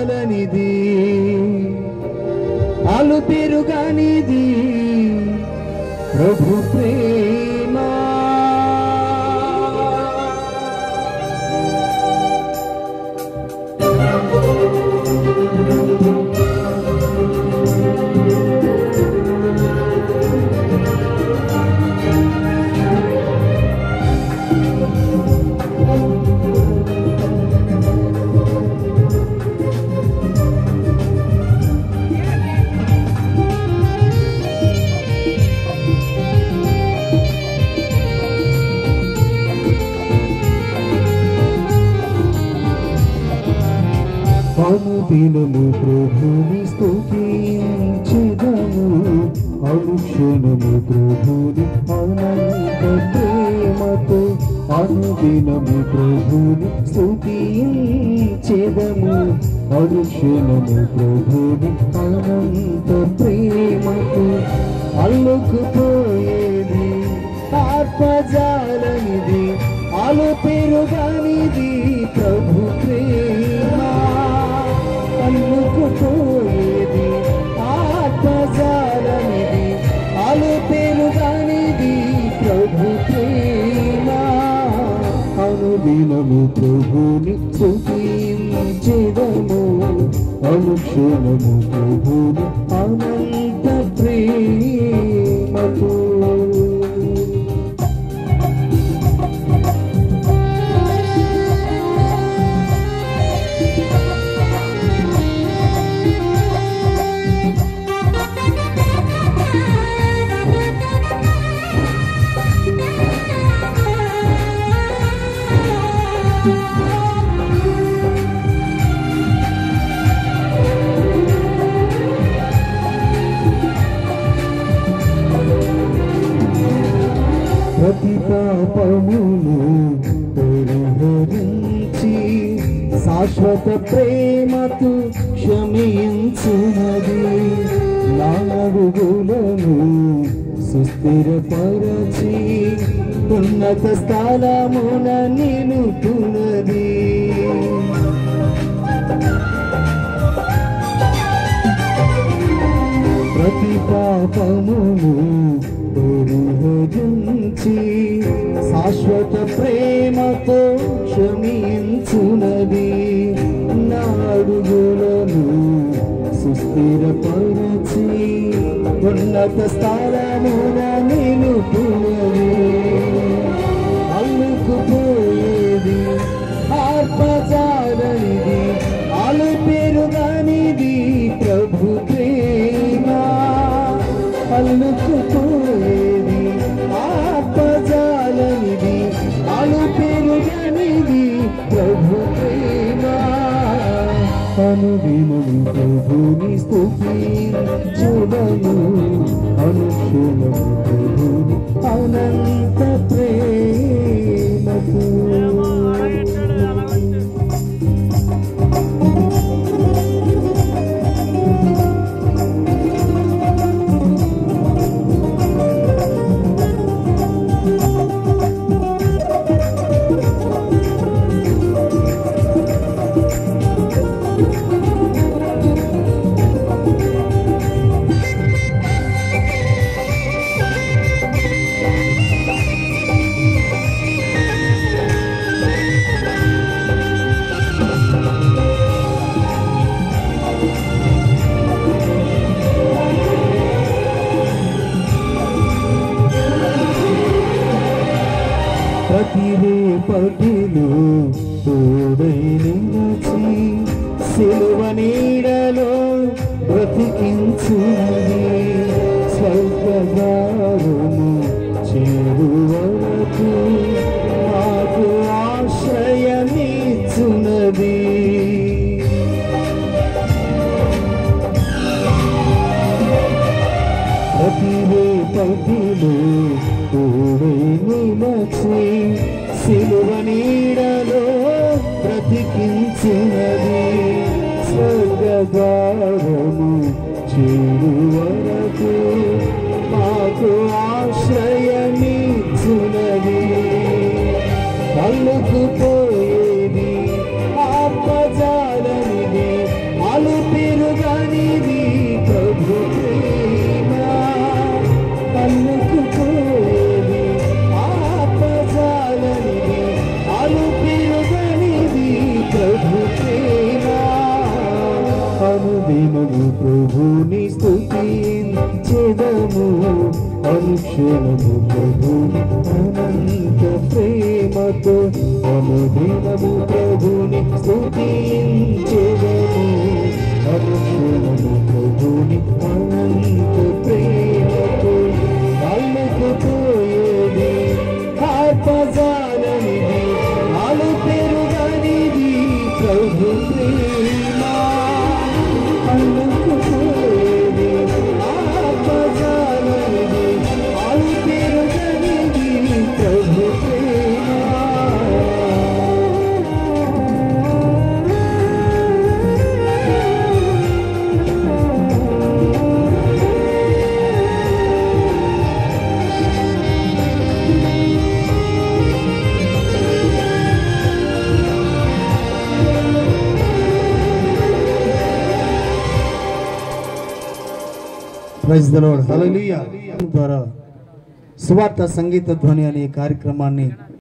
ఆత్మజాలనిది అలు పెరుగనిది ప్రభు ప్రేమ అనుదినము ప్రభుని స్తుతించెదము అనుక్షణము ప్రభుని అనంత ప్రేమతో అనుదినము ప్రభుని స్తుతించెదము అనుక్షణము ప్రభుని అనంత ప్రేమతో అల్లుకుపోయేది ఆత్మజాలనిది అలు పెరుగనిది ప్రభు ప్రేమ అల్లుకుపోయేది ఆత్మజాలనిది అలు పెరుగనిది ప్రభు ప్రేమ అనుదినము ప్రభుని స్తుతించెదము అనుక్షణము ప్రభుని అనంత ప్రేమతో ప్రతి పాపమును పరిహరించి శాశ్వత ప్రేమతో క్షమించునది నాలుగులను సుస్థిరపరచి ఉన్నత స్థలమున నిలుపునది ప్రతి పాపమును పరిహరించి శాశ్వత ప్రేమతో క్షమించునది నాడుగులను సుస్థిరపరచి ఉన్నత స్థలమున నిలుపునది అల్లుకుపోయేది ఆత్మచారనిది అలు పెరుగనిది ప్రభు ప్రేమ అల్లుకుపోయేది ఆత్మజాలనిది అలు పెరుగనిది ప్రభు ప్రేమ అనుదినము ప్రభుని స్తుతించుదము అనుక్షణము ప్రభుని అనంత ప్రేమకు ప్రతి రేపటిలో తోడై నిలచి సిలువ నీడలో బ్రతికించునది స్వర్గదారుము చేరు వరకు మాకు ఆశ్రయమిచ్చునది ప్రతి రేపటిలో తోడై నిలచి సిలువ నీడలో బ్రతికించినది స్వర్గద్వారము చేరు వరకు మాకు ఆశ్రయమిచ్చునది అల్లుకుపోయేది ఆత్మజాలనిది అనుక్షణము ప్రభుని అనంత ప్రేమతో అనుదినము ప్రభుని స్తుతించెదము అనుక్షణము ప్రభుని అనంత ప్రేమతో కళ్ళకు పోయేది ఆత్మజాలనిది అలు పెరుగనిది ప్రభు ప్రేమ కళ్ళకు పోయేది ఆత్మజాలనిది అలు పెరుగనిది ప్రభు ప్రేమ ప్రైజ్ ద లార్డ్ హల్లెలూయా ద్వారా సువార్త సంగీత ధ్వని అనే కార్యక్రమాన్ని